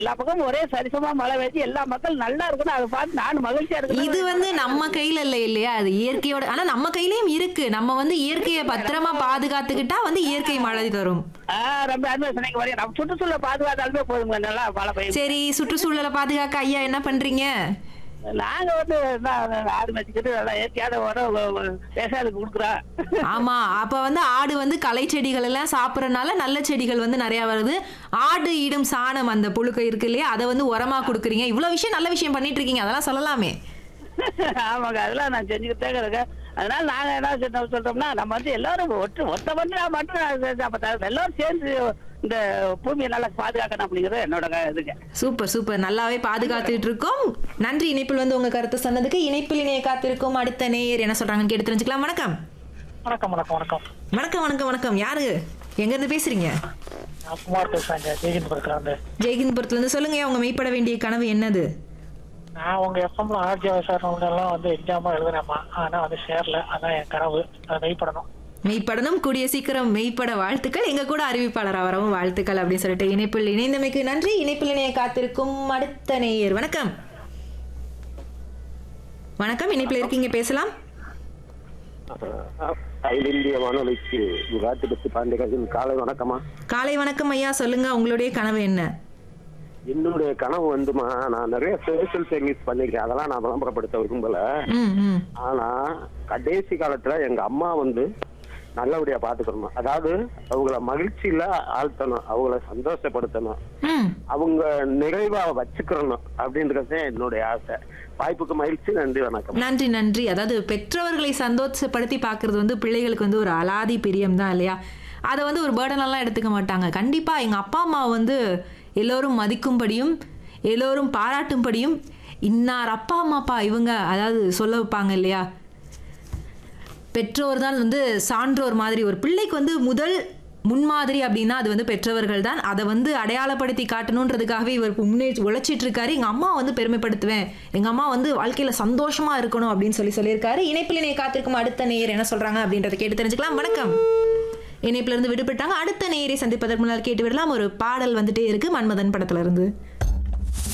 எல்லா பக்கமும் ஒரே சரிசமா மழை வச்சு எல்லா மக்கள் நல்லா இருக்கணும் அதை பார்த்து நானும் மகிழ்ச்சியா இருக்கணும் இது வந்து நம்ம கையில இல்ல இல்லையா அது இயற்கையோட ஆனா நம்ம கையிலயும் இருக்கு நம்ம வந்து இயற்கையை பத்திரமா பாதுகாத்துக்கிட்டா வந்து இயற்கை மழை தரும் ஆஹ் ரொம்ப அருமை சொன்னீங்க வரையும் நம்ம சுற்றுச்சூழலை பாதுகாத்தாலுமே போதுங்க நல்லா மழை பெய்யும் சரி சுற்றுச்சூழலை பாதுகாக்க ஐயா என்ன பண்றீங்க நாங்க வந்து என்ன, ஆடு வச்சுக்கிட்டு நல்லா இயற்கையான உரம் விவசாயத்துக்கு கொடுக்குறோம் ஆமா அப்ப வந்து ஆடு வந்து களை செடிகள் எல்லாம் சாப்பிடறனால நல்ல செடிகள் வந்து நிறைய வருது ஆடு இடும் சாணம் அந்த புழுக்கை இருக்கு இல்லையா அதை வந்து உரமா கொடுக்குறீங்க இவ்வளவு விஷயம் நல்ல விஷயம் பண்ணிட்டு இருக்கீங்க அதெல்லாம் சொல்லலாமே ஆமாங்க அதெல்லாம் நான் செஞ்சுக்கிட்டே இருக்கேன் அதனால நாங்க என்ன சொல்ல- சொல்றோம்னா நம்ம வந்து எல்லாரும் ஒற்று ஒத்த பண்ணா மட்டும் அது- அப்ப த- எல்லாரும் சேர்ந்து இந்த பூமியை நல்லா பாதுகாக்கணும் அப்படிங்கிறது என்னோட க- இதுங்க சூப்பர் சூப்பர் நல்லாவே பாதுகாத்துட்டு இருக்கோம் நன்றி இணைப்பில் வந்து உங்க கருத்து சொன்னதுக்கு இணைப்பில் இணைய காத்திருக்கும் அடுத்த நேயர் என்ன சொல்றாங்கன்னு கேட்டு தெரிஞ்சுக்கலாம் வணக்கம் வணக்கம் வணக்கம் வணக்கம் வணக்கம் வணக்கம் வணக்கம் யாரு எங்க இருந்து பேசுறீங்க நான் குமார் பேசுறேங்க ஜெயகின்புரத்துல இருந்து ஜெய்ஹிந்த்புரத்துல இருந்து சொல்லுங்க உங்க மெய்ப்பட வேண்டிய கனவு என்னது நான் உங்க எஃப்எம்ல ஆர்ஜி விசாரணை எல்லாம் வந்து எக்ஸாமா எழுதுனேம்மா ஆனா வந்து சேரல அதான் என் கனவு அதை மெய்ப்படணும் மெய்ப்படணும் கூடிய சீக்கிரம் மெய்ப்பட வாழ்த்துக்கள் எங்க கூட அறிவிப்பாளராக வரவும் வாழ்த்துக்கள் அப்படின்னு சொல்லிட்டு இணைப்பில் இணைந்தமைக்கு நன்றி இணைப்பில் இணைய காத்திருக்கும் அடுத்த நேயர் வணக்கம் வணக்கம் இணைப்பில் இருக்கீங்க பேசலாம் அகில இந்திய வானொலிக்கு காத்திருப்பு பாண்டியராஜன் காலை வணக்கமா காலை வணக்கம் ஐயா சொல்லுங்க உங்களுடைய கனவு என்ன என்னுடைய கனவு வந்துமா நான் நிறைய சோசியல் சர்வீஸ் பண்ணிருக்கேன் அதெல்லாம் நான் விளம்பரப்படுத்த விரும்பல ம் ம் ஆனா கடைசி காலத்துல எங்க அம்மா வந்து நல்லபடியா பாத்துக்கணும் அதாவது அவங்கள மகிழ்ச்சியில ஆழ்த்தணும் அவங்கள சந்தோஷப்படுத்தணும் ம் அவங்க நிறைவா வச்சுக்கிறணும் அப்படின்றது என்னுடைய ஆசை வாய்ப்புக்கு மகிழ்ச்சி நன்றி வணக்கம் நன்றி நன்றி அதாவது பெற்றவர்களை சந்தோஷப்படுத்தி பார்க்கிறது வந்து பிள்ளைகளுக்கு வந்து ஒரு அலாதி பிரியம் தான் இல்லையா அதை வந்து ஒரு பேர்டனெல்லாம் எடுத்துக்க மாட்டாங்க கண்டிப்பாக எங்கள் அப்பா அம்மா வந்து எல்லோரும் மதிக்கும்படியும் எல்லோரும் பாராட்டும்படியும் இன்னார் அப்பா அம்மாப்பா இவங்க அதாவது சொல்ல வைப்பாங்க இல்லையா பெற்றோர் தான் வந்து சான்றோர் மாதிரி ஒரு பிள்ளைக்கு வந்து முதல் முன்மாதிரி அப்படின்னா அது வந்து பெற்றவர்கள் தான் அதை வந்து அடையாளப்படுத்தி காட்டணுன்றதுக்காகவே இவர் முன்னே உழைச்சிட்டு இருக்காரு எங்க அம்மா வந்து பெருமைப்படுத்துவேன் எங்க அம்மா வந்து வாழ்க்கையில சந்தோஷமா இருக்கணும் அப்படின்னு சொல்லி சொல்லியிருக்காரு இணைப்பில் இணைய காத்திருக்கும் அடுத்த நேயர் என்ன சொல்றாங்க அப்படின்றத கேட்டு தெரிஞ்சுக்கலாம் வணக்கம் இணைப்புல இருந்து விடுபட்டாங்க அடுத்த நேயரை சந்திப்பதற்கு முன்னால் கேட்டு விடலாம் ஒரு பாடல் வந்துட்டே இருக்கு மன்மதன் படத்துல இருந்து